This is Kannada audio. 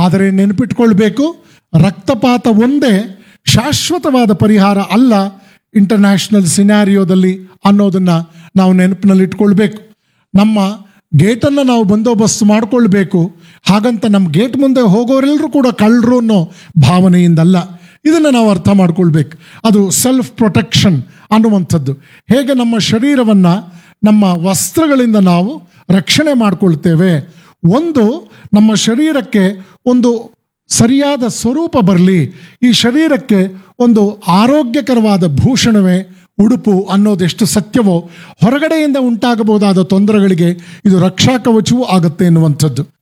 ಆದರೆ ನೆನಪಿಟ್ಕೊಳ್ಬೇಕು ರಕ್ತಪಾತ ಒಂದೇ ಶಾಶ್ವತವಾದ ಪರಿಹಾರ ಅಲ್ಲ ಇಂಟರ್ನ್ಯಾಷನಲ್ ಸಿನಾರಿಯೋದಲ್ಲಿ ಅನ್ನೋದನ್ನ ನಾವು ನೆನಪಿನಲ್ಲಿ ಇಟ್ಕೊಳ್ಬೇಕು ನಮ್ಮ ಗೇಟನ್ನು ನಾವು ಬಂದೋಬಸ್ತ್ ಮಾಡ್ಕೊಳ್ಬೇಕು ಹಾಗಂತ ನಮ್ಮ ಗೇಟ್ ಮುಂದೆ ಹೋಗೋರೆಲ್ಲರೂ ಕೂಡ ಕಳ್ಳರು ಅನ್ನೋ ಭಾವನೆಯಿಂದಲ್ಲ ಇದನ್ನು ನಾವು ಅರ್ಥ ಮಾಡ್ಕೊಳ್ಬೇಕು ಅದು ಸೆಲ್ಫ್ ಪ್ರೊಟೆಕ್ಷನ್ ಅನ್ನುವಂಥದ್ದು ಹೇಗೆ ನಮ್ಮ ಶರೀರವನ್ನು ನಮ್ಮ ವಸ್ತ್ರಗಳಿಂದ ನಾವು ರಕ್ಷಣೆ ಮಾಡ್ಕೊಳ್ತೇವೆ ಒಂದು ನಮ್ಮ ಶರೀರಕ್ಕೆ ಒಂದು ಸರಿಯಾದ ಸ್ವರೂಪ ಬರಲಿ ಈ ಶರೀರಕ್ಕೆ ಒಂದು ಆರೋಗ್ಯಕರವಾದ ಭೂಷಣವೇ ಉಡುಪು ಅನ್ನೋದೆಷ್ಟು ಸತ್ಯವೋ ಹೊರಗಡೆಯಿಂದ ಉಂಟಾಗಬಹುದಾದ ತೊಂದರೆಗಳಿಗೆ ಇದು ರಕ್ಷಾ ಕವಚವೂ ಆಗುತ್ತೆ ಎನ್ನುವಂಥದ್ದು